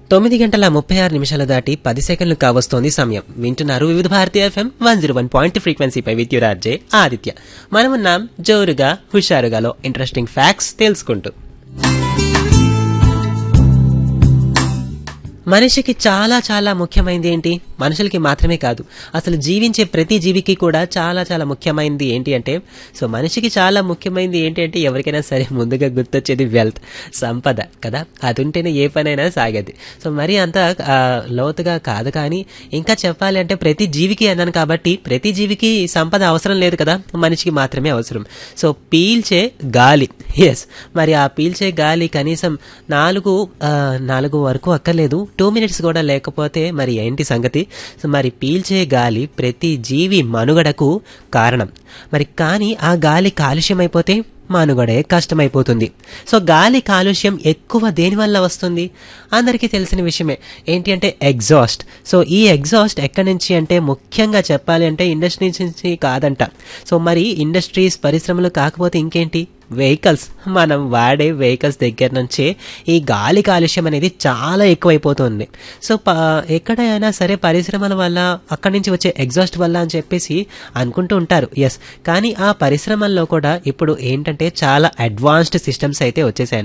తొమ్మిది గంటల ముప్పై ఆరు నిమిషాలు దాటి పది సెకండ్లు కావస్తోంది సమయం వింటున్నారు Vividh Bharati FM one zero one point ఫ్రీక్వెన్సీపై విద్యురార్జే ఆదిత్య మనమున్నాం జోరుగా హుషారుగాలో ఇంట్రెస్టింగ్ ఫ్యాక్ట్స్ తెలుసుకుంటూ మనిషికి చాలా చాలా ముఖ్యమైనది ఏంటి మనుషులకి మాత్రమే కాదు అసలు జీవించే ప్రతి జీవికి కూడా చాలా చాలా ముఖ్యమైనది ఏంటి అంటే సో మనిషికి చాలా ముఖ్యమైనది ఏంటి అంటే ఎవరికైనా సరే ముందుగా గుర్తొచ్చేది వెల్త్ సంపద కదా అది ఉంటేనే ఏ పనైనా సాగేది సో మరి అంత ఆ, లోతుగా కాదు కానీ ఇంకా చెప్పాలి అంటే ప్రతి జీవికి అన్నాను కాబట్టి ప్రతి జీవికి సంపద అవసరం లేదు కదా మనిషికి మాత్రమే అవసరం సో పీల్చే గాలి ఎస్ మరి ఆ పీల్చే గాలి కనీసం నాలుగు ఆ, నాలుగు వరకు అక్కర్లేదు టూ మినిట్స్ కూడా లేకపోతే మరి ఏంటి సంగతి సో మరి పీల్చే గాలి ప్రతి జీవి మనుగడకు కారణం మరి కానీ ఆ గాలి కాలుష్యం అయిపోతే మనుగడే కష్టమైపోతుంది సో గాలి కాలుష్యం ఎక్కువ దేనివల్ల వస్తుంది అందరికీ తెలిసిన విషయమే ఏంటి అంటే ఎగ్జాస్ట్ సో ఈ ఎగ్జాస్ట్ ఎక్కడి నుంచి అంటే ముఖ్యంగా చెప్పాలి అంటే ఇండస్ట్రీస్ నుంచి కాదంట సో మరి ఇండస్ట్రీస్ పరిశ్రమలు కాకపోతే ఇంకేంటి వెహికల్స్ మనం వాడే వెహికల్స్ దగ్గర నుంచే ఈ గాలి కాలుష్యం అనేది చాలా ఎక్కువైపోతుంది సో ప ఎక్కడైనా సరే పరిశ్రమల వల్ల అక్కడి నుంచి వచ్చే ఎగ్జాస్ట్ వల్ల అని చెప్పేసి అనుకుంటూ ఉంటారు ఎస్ కానీ ఆ పరిశ్రమల్లో కూడా ఇప్పుడు ఏంటంటే చాలా అడ్వాన్స్డ్ సిస్టమ్స్ అయితే వచ్చేసాయి